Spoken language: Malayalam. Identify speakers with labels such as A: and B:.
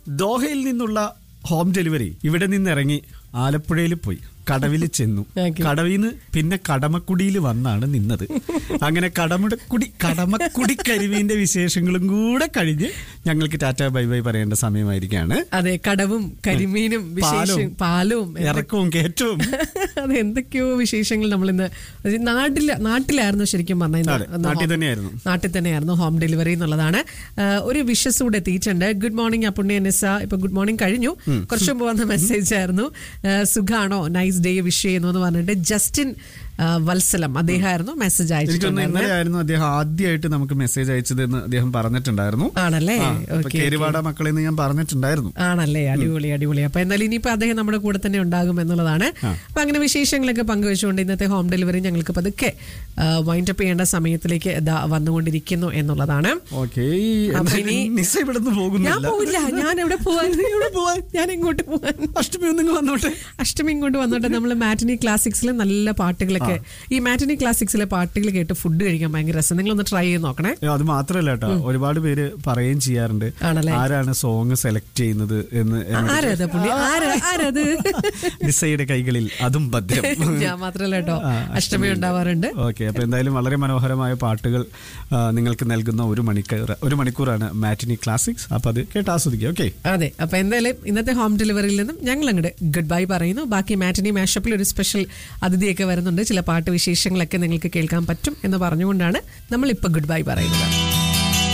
A: ദോഹയിൽ നിന്നുള്ള ഹോം ഡെലിവറി ഇവിടെ നിന്ന് ഇറങ്ങി ആലപ്പുഴയിൽ പോയി കടവിൽ ചെന്നു
B: Okay.
A: കടവിൽ നിന്ന് പിന്നെ കടമക്കുടിയിൽ വന്നാണ് നിന്നത് അങ്ങനെ കടമുടക്കുടി കടമക്കുടി കരിമീന്റെ വിശേഷങ്ങളും കൂടെ കഴിഞ്ഞ് ഞങ്ങൾക്ക് ടാറ്റ ബൈ ബൈ പറയേണ്ട സമയമായിരിക്കാണ്
B: അതെ കടവും കരിമീനും വിശേഷം പാലവും എന്തൊക്കെ-
A: ഇറക്കവും കയറ്റവും
B: അതെ എന്തൊക്കെയോ വിശേഷങ്ങൾ നമ്മൾ ഇന്ന് നാട്ടില നാട്ടിലായിരുന്നു ശരിക്കും പറഞ്ഞാൽ
A: അതെ, നാട്ടിൽ തന്നെയായിരുന്നു.
B: നാട്ടിൽ തന്നെയായിരുന്നു ഹോം ഡെലിവറി എന്നുള്ളതാണ് ആ, ഒരു വിഷസ് കൂടെ എത്തിയിട്ടുണ്ട് ഗുഡ് മോർണിംഗ് അപ്പുണ്യ നിസ ഇപ്പൊ ഗുഡ് മോർണിംഗ് കഴിഞ്ഞു കുറച്ചു മുമ്പ് വന്ന മെസ്സേജ് ആയിരുന്നു ആ, സുഖാണോ നൈസ് ഡേ വിഷ് ചെയ്യുന്നു എന്ന് പറഞ്ഞിട്ട് ജസ്റ്റിൻ ആ, വത്സലം അദ്ദേഹമായിരുന്നു മെസ്സേജ്
A: എനിക്കൊന്ന്
B: അയച്ചിട്ടുണ്ടായിരുന്നത്
A: ഇന്നലെ ആയിരുന്നു അദ്ദേഹം ആദ്യമായിട്ട് നമുക്ക് മെസ്സേജ് അയച്ചതെന്ന് അദ്ദേഹം പറഞ്ഞിട്ടുണ്ടായിരുന്നു
B: ആണല്ലേ
A: ആ, അപ്പൊ
B: ഓക്കെ
A: കേരുവാട മക്കളെ ഞാൻ പറഞ്ഞിട്ടുണ്ടായിരുന്നു
B: ആണല്ലേ അടിപൊളി അടിപൊളി അപ്പൊ എന്തായാലും ഇനിയിപ്പോ അദ്ദേഹം നമ്മുടെ കൂടെ തന്നെ ഉണ്ടാകും എന്നുള്ളതാണ് അപ്പൊ അങ്ങനെ വിശേഷങ്ങളൊക്കെ പങ്കുവെച്ചുകൊണ്ട് ഇന്നത്തെ ഹോം ഡെലിവറി ഞങ്ങൾക്ക് പതുക്കെ വൈൻഡ് അപ്പ് ചെയ്യേണ്ട സമയത്തിലേക്ക് ഇതാ വന്നുകൊണ്ടിരിക്കുന്നു എന്നുള്ളതാണ്
A: ഓക്കെ
B: അപ്പൊ ഇനി-
A: നിസ ഇവിടെ നിന്ന്
B: ഞാൻ
A: പോകുന്നില്ല
B: പോവില്ല ഞാൻ എവിടെ പോവാൻ എവിടെ പോവാൻ ഞാൻ എങ്ങോട്ട് പോവാൻ
A: അഷ്ടമി ഒന്നും വന്നോട്ടെ
B: അഷ്ടമി ഇങ്ങോട്ട് വന്നിട്ട് നമ്മൾ മാറ്റിനി ക്ലാസിക്സിലെ നല്ല പാട്ടുകളൊക്കെ ഈ മാറ്റിനി ക്ലാസിക്സിലെ പാട്ടുകൾ കേട്ട് ഫുഡ് കഴിക്കാൻ ഭയങ്കര രസം നിങ്ങളൊന്ന് ട്രൈ ചെയ്ത് നോക്കണേ
A: ഏ, അത് മാത്രല്ല കേട്ടോ ഒരുപാട് പേര് പറയുകയും ചെയ്യാറുണ്ട്
B: ആണല്ലേ?
A: ആരാണ് സോങ് സെലക്ട് ചെയ്യുന്നത് എന്ന് എന്നോട്
B: ആരാത് പുള്ളി ആരാ ആരാത്
A: നിസയുടെ കൈകളിൽ അതും ഭദ്രം
B: ഞാൻ മാത്രല്ല കേട്ടോ അഷ്ടമി ഉണ്ടാവാറുണ്ട്
A: ഓക്കെ അപ്പൊ എന്തായാലും വളരെ മനോഹരമായ പാട്ടുകൾ ആ, നിങ്ങൾക്ക് നൽകുന്ന ഒരു മണിക്കൂർ ഒരു മണിക്കൂറാണ് മാറ്റിനി ക്ലാസിക്സ് അപ്പൊ അത് കേട്ട് ആസ്വദിക്കുക ഓക്കെ
B: അതെ അപ്പൊ എന്തായാലും ഇന്നത്തെ ഹോം ഡെലിവറിയിൽ നിന്നും ഞങ്ങൾ അങ്ങോട്ട് ഗുഡ് ബൈ പറയുന്നു ബാക്കി മാറ്റിനി മാഷപ്പിൽ ഒരു സ്പെഷ്യൽ അതിഥിയൊക്കെ വരുന്നുണ്ട് ചില പാട്ട് വിശേഷങ്ങളൊക്കെ നിങ്ങൾക്ക് കേൾക്കാൻ പറ്റും എന്ന് പറഞ്ഞുകൊണ്ടാണ് നമ്മൾ ഇപ്പൊ ഗുഡ് ബൈ പറയുന്നത്